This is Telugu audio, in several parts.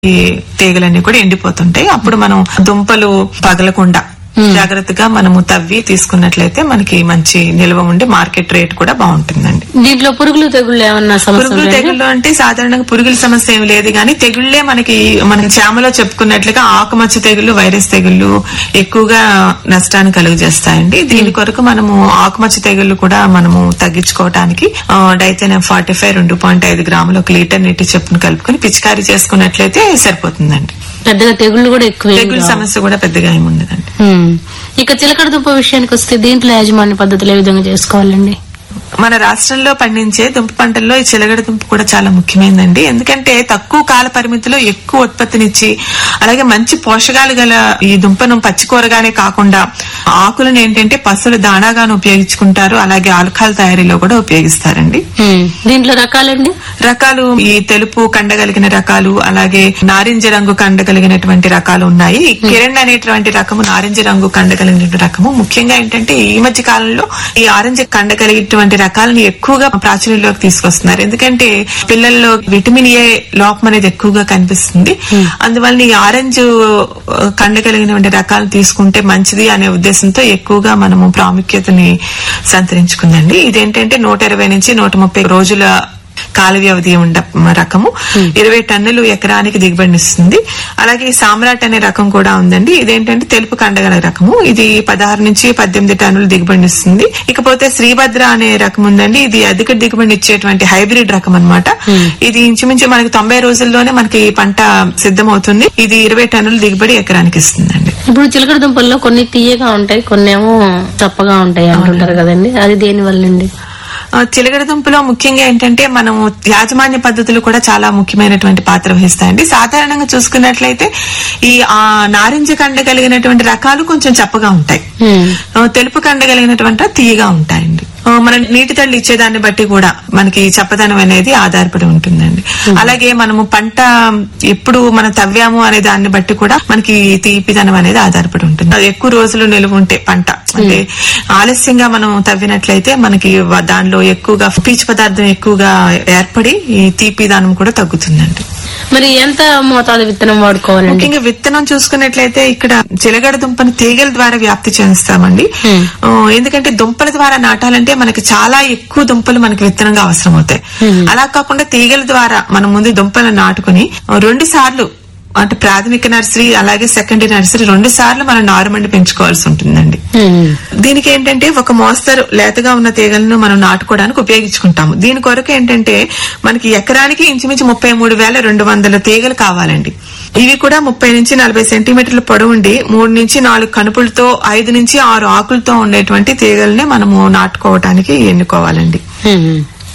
ఈ తీగలన్నీ కూడా ఎండిపోతుంటాయి అప్పుడు మనం దుంపలు పగలకుండా జాగ్రత్తగా మనము తవ్వి తీసుకున్నట్లయితే మనకి మంచి నిల్వ ఉండి మార్కెట్ రేట్ కూడా బాగుంటుందండి దీంట్లో పురుగులు తెగుళ్ళు ఏమన్నా సమస్య పురుగులు ఉందండి? తెగుళ్ళు అంటే సాధారణంగా పురుగుల సమస్య ఏమి లేదు కానీ తెగుళ్లే మనకి మన చామలో చెప్పుకున్నట్లుగా ఆకుమచ్చ తెగుళ్ళు వైరస్ తెగుళ్ళు ఎక్కువగా నష్టాన్ని కలుగజేస్తాయండి దీని కొరకు మనము ఆకుమచ్చ తెగుళ్ళు కూడా మనము తగ్గించుకోవడానికి డైతెన్ ఫార్టీ ఫైవ్ రెండు పాయింట్ ఐదు గ్రాములు ఒక లీటర్ నీటి చెప్పును కలుపుకొని పిచికారీ చేసుకున్నట్లయితే సరిపోతుందండి పెద్దగా తెగుళ్ళు కూడా ఎక్కువ తెగుళ్ళ సమస్య కూడా పెద్దగా ఏమి ఉండదండి ఇక చిలకడ దుంప విషయానికి వస్తే దీంట్లో యాజమాన్య పద్ధతులు ఏ విధంగా చేసుకోవాలండి మన రాష్ట్రంలో పండించే దుంప పంటల్లో ఈ చిలగడ దుంప కూడా చాలా ముఖ్యమైనదండి ఎందుకంటే తక్కువ కాల పరిమితిలో ఎక్కువ ఉత్పత్తినిచ్చి అలాగే మంచి పోషకాలు గల ఈ దుంపను పచ్చి కూరగానే కాకుండా ఆకులను ఏంటంటే పశువుల దాణాగాను ఉపయోగించుకుంటారు అలాగే ఆల్కహాల్ తయారీలో కూడా ఉపయోగిస్తారండి ఉమ్. దీంట్లో రకాలండి రకాలు ఈ తెలుపు కండగలిగిన రకాలు అలాగే నారింజ రంగు కండగలిగినటువంటి రకాలు ఉన్నాయి ఈ కిరణ్ అనేటువంటి రకము నారింజ రంగు కండగలిగిన రకము ముఖ్యంగా ఏంటంటే ఈ మధ్య కాలంలో ఈ ఆరెంజ్ కండగలిగినటువంటి రకాలను ఎక్కువగా ప్రాచుర్యంలోకి తీసుకొస్తున్నారు ఎందుకంటే పిల్లల్లో విటమిన్ ఏ లోపం అనేది ఎక్కువగా కనిపిస్తుంది అందువల్ల ఈ ఆరెంజ్ ఆ, కండగలిగినటువంటి రకాలు తీసుకుంటే మంచిది అనే ఉద్దేశంతో ఎక్కువగా మనము ప్రాముఖ్యతని సంతరించుకుందండి ఇదేంటంటే నూట ఇరవై నుంచి నూట ముప్పై రోజుల కాల వ్యవధి ఉండ రకము ఇరవై టన్నులు ఎకరానికి దిగుబడినిస్తుంది అలాగే ఈ సామ్రాట్ అనే రకం కూడా ఉందండి ఇదేంటంటే తెలుపు కండగల రకము ఇది పదహారు నుంచి పద్దెనిమిది టన్నులు దిగుబడినిస్తుంది ఇకపోతే శ్రీభద్ర అనే రకం ఉందండి ఇది అధిక దిగుబడిని ఇచ్చేటువంటి హైబ్రిడ్ రకం అన్నమాట ఇది ఇంచుమించు మనకి తొంభై రోజుల్లోనే మనకి పంట సిద్ధమవుతుంది ఇది ఇరవై టన్నులు దిగుబడి ఎకరానికి ఇస్తుందండి ఇప్పుడు చిలకడ దుంపల్లో కొన్ని తీయగా ఉంటాయి కొన్ని ఏమో చప్పగా ఉంటాయి అంటుంటారు కదండి అది దేని వల్లండి ఆ, చిలకడ దుంపలో ముఖ్యంగా ఏంటంటే మనం యాజమాన్య పద్ధతులు కూడా చాలా ముఖ్యమైనటువంటి పాత్ర వహిస్తాయండి సాధారణంగా చూసుకున్నట్లయితే ఈ ఆ నారింజ కండ కలిగినటువంటి రకాలు కొంచెం చప్పగా ఉంటాయి ఉమ్. ఆ, తెలుపు కండ కలిగినటువంటి తీయగా ఉంటాయండి ఆ, మన నీటి తల్లి ఇచ్చేదాన్ని బట్టి కూడా మనకి చప్పదనం అనేది ఆధారపడి ఉంటుందండి అలాగే మనము పంట ఎప్పుడు మనం తవ్వాము అనే దాన్ని బట్టి కూడా మనకి తీపిదనం అనేది ఆధారపడి ఉంటుంది అది ఎక్కువ రోజులు నిలువ ఉంటే పంట అంటే ఆలస్యంగా మనం తవ్వినట్లయితే మనకి వ- దానిలో ఎక్కువగా పీచు పదార్థం ఎక్కువగా ఏర్పడి ఈ తీపిదనం కూడా తగ్గుతుందండి మరి ఎంత మోతాదు విత్తనం వాడుకోవాలండి ముఖ్యంగా విత్తనం చూసుకున్నట్లయితే ఇక్కడ చిలగడ దుంపని తీగల ద్వారా వ్యాప్తి చేస్తామండి Hmm. ఆ, ఎందుకంటే దుంపల ద్వారా నాటాలంటే మనకి చాలా ఎక్కువ దుంపలు మనకి విత్తనంగా అవసరం అవుతాయి అలా కాకుండా తీగల ద్వారా మనం ముందు దుంపలను నాటుకుని ఆ, రెండు సార్లు అంటే ప్రాథమిక నర్సరీ అలాగే సెకండరీ నర్సరీ రెండు సార్లు మనం నారుమండి పెంచుకోవాల్సి ఉంటుందండి ఉమ్. దీనికి ఏంటంటే ఒక మోస్తరు లేతగా ఉన్న తీగలను మనం నాటుకోవడానికి ఉపయోగించుకుంటాము దీని కొరకు ఏంటంటే మనకి ఎకరానికి ఇంచుమించు ముప్పై మూడు వేల రెండు వందల తీగలు కావాలండి ఇవి కూడా ముప్పై నుంచి నలభై సెంటీమీటర్ల పొడవుండి మూడు నుంచి నాలుగు కనుపులతో ఐదు నుంచి ఆరు ఆకులతో ఉండేటువంటి తీగల్ని మనము నాటుకోవడానికి ఎన్నుకోవాలండి ఉమ్.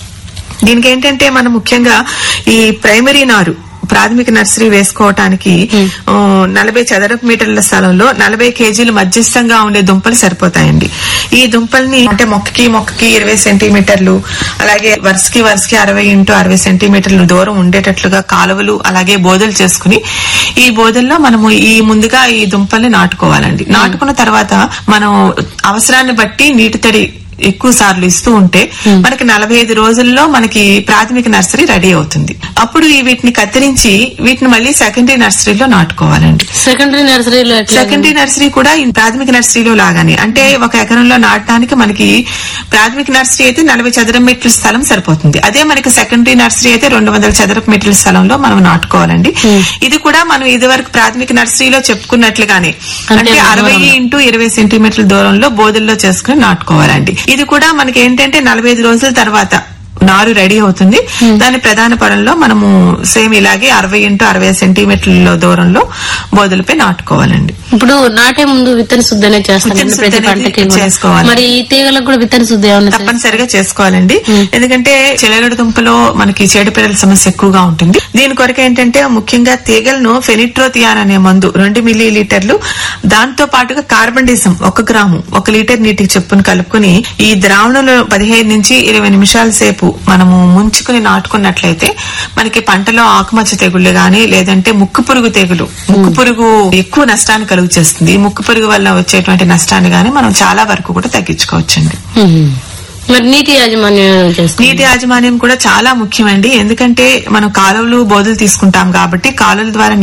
దీనికి ఏంటంటే మనం ముఖ్యంగా ఈ ప్రైమరీ నారు ప్రాథమిక నర్సరీ వేసుకోవటానికి ఆ, నలభై చదరపు మీటర్ల స్థలంలో నలభై కేజీలు మధ్యస్థంగా ఉండే దుంపలు సరిపోతాయండి ఈ దుంపల్ని అంటే మొక్కకి మొక్కకి ఇరవై సెంటీమీటర్లు అలాగే వరుసకి వరుసకి అరవై ఇంటూ అరవై సెంటీమీటర్లు దూరం ఉండేటట్లుగా కాలువలు అలాగే బోధలు చేసుకుని ఈ బోధల్లో మనము ఈ ముందుగా ఈ దుంపల్ని నాటుకోవాలండి నాటుకున్న తర్వాత మనం అవసరాన్ని బట్టి నీటి తడి ఎక్కువ సార్లు ఇస్తూ ఉంటే మనకి నలభై ఐదు రోజుల్లో మనకి ప్రాథమిక నర్సరీ రెడీ అవుతుంది అప్పుడు ఈ వీటిని కత్తిరించి వీటిని మళ్ళీ సెకండరీ నర్సరీలో నాటుకోవాలండి సెకండరీ నర్సరీలో ఎట్లా సెకండరీ నర్సరీ కూడా ఈ ప్రాథమిక నర్సరీలో లాగానే అంటే ఒక ఎకరంలో నాటడానికి మనకి ప్రాథమిక నర్సరీ అయితే నలభై చదరం మీటర్ల స్థలం సరిపోతుంది అదే మనకి సెకండరీ నర్సరీ అయితే రెండు వందల చదరపు మీటర్ల స్థలంలో మనం నాటుకోవాలండి ఇది కూడా మనం ఇది వరకు ప్రాథమిక నర్సరీలో చెప్పుకున్నట్లుగానే అంటే అరవై ఇంటూ ఇరవై సెంటీమీటర్ల దూరంలో బోధల్లో చేసుకుని నాటుకోవాలండి ఇది కూడా మనకి ఏంటంటే నలభై ఐదు రోజుల తర్వాత నారు రెడీ అవుతుంది దాని ప్రధాన పొలంలో మనము సేమ్ ఇలాగే అరవై ఇంటూ అరవై సెంటీమీటర్ల దూరంలో బోధలపై నాటుకోవాలండి ఇప్పుడు నాటే ముందు విత్తన శుద్ధి అనేది చేస్తారండి విత్తన ప్రతి శుద్ధి అనేది పంటకి కూడా. చేసుకోవాలి. మరి ఈ తీగలకు కూడా విత్తన శుద్ధి ఏమన్నా చేస్తారా? తప్పనిసరిగా చేసుకోవాలండి ఎందుకంటే చిలగడ దుంపలో మనకి చీడపీడల సమస్య ఎక్కువగా ఉంటుంది దీని కొరకు ఏంటంటే ముఖ్యంగా తీగలను ఫెనిట్రోతియాన్ అనే మందు రెండు మిల్లీ లీటర్లు దాంతో పాటుగా కార్బన్డిజం ఒక గ్రాము ఒక లీటర్ నీటికి చెప్పుని కలుపుకుని ఈ ద్రావణంలో పదిహేను నుంచి ఇరవై నిమిషాల సేపు మనము ముంచుకుని నాటుకున్నట్లయితే మనకి పంటలో ఆకుమచ్చ తెగుళ్ళు గాని లేదంటే ముక్కు పురుగు తెగులు ముక్కు పురుగు ఎక్కువ నష్టాన్ని కలుగు చేస్తుంది ఈ ముక్కు పురుగు వల్ల వచ్చేటువంటి నష్టాన్ని గాని మనం చాలా వరకు కూడా తగ్గించుకోవచ్చండి ఉమ్. మరి నీటి యాజమాన్యం చేస్తారు నీటి యాజమాన్యం కూడా చాలా ముఖ్యమండి ఎందుకంటే మనం కాలువలు బోధులు తీసుకుంటాం కాబట్టి కాలువల ద్వారా